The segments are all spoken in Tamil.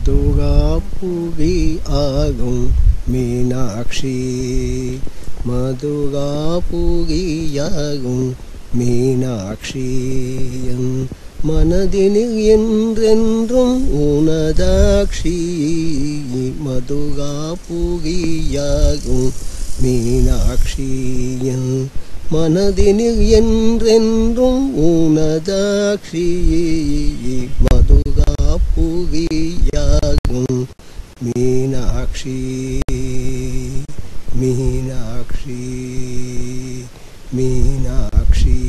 மதுகா புவி ஆகும் மீனாட்சி மதுகா புகியாகும் மீனாட்சி என் மனதினில் என்றென்றும் உனதாட்சி மதுகா புகியாகும் மீனாட்சி என் மனதினில் என்றென்றும் உனதாட்சி மதுகா புகியாகும் மீனாட்சி மீனாட்சி மீனாட்சி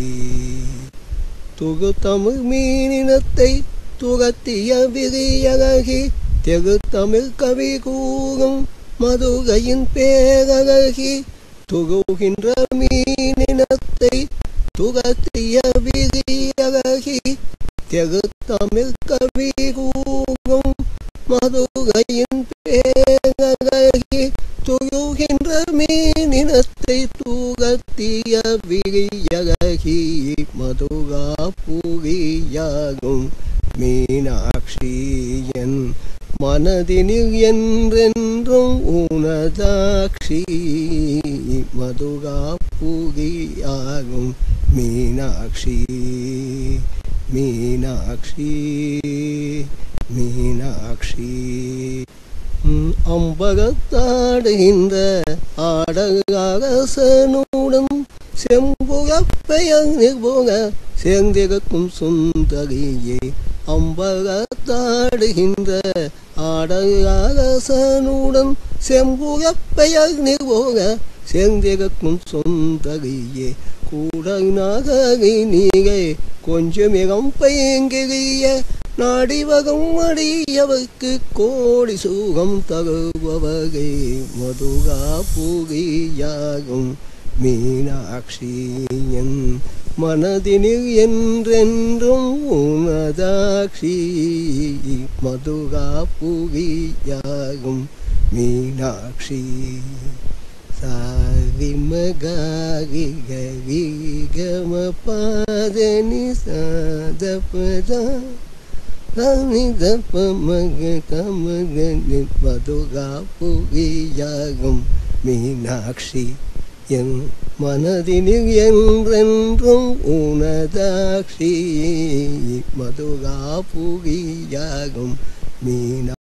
துகு தமிழ் மீனினத்தை துகத்திய விதியகி தெகு தமிழ் கவி கூறும் மதுகையின் பேரகி துகுகின்ற மீனினத்தை துகத்திய விதியகி தெகு தமிழ் கவி கூறும் மதுகையின் பேரகி துகுகின்ற மீனினத்தை தூகத்திய விழியகி மதுகா புகியாகும் மீனாட்சியன் மனதினில் என்றென்றும் உனதாட்சி மதுகா புகியாகும் மீனாட்சி மீனாட்சி மீனாட்சி அம்பகத்தாடுகின்ற ஆடகாசனுடன் செம்புகப்பெயர் நிர்போக சேர்ந்திருக்கும் சுந்தரியே அம்பகத்தாடுகின்ற ஆடகாசனுடன் செம்புகப்பெயர் நிர்போக சேர்ந்திருக்கும் சுந்தரியே கூட நகரி நீகை கொஞ்சமிகம் பையங்கிரிய நாடிவகம் அடியவர்க்கு கோடி சுகம் தருபவகை மதுகா புகியாகும் மீனாட்சியன் மனதினில் என்றென்றும் உனதாட்சி மதுகா புகியாகும் மீனாட்சி சாரிமகாரி கரி கம பாதனி சாதபதா மக கமக மதுகா புகியாகும் மீனாட்சி என் மனதினில் என்றென்றும் உனதாட்சி மதுகா புகியாகும் மீனா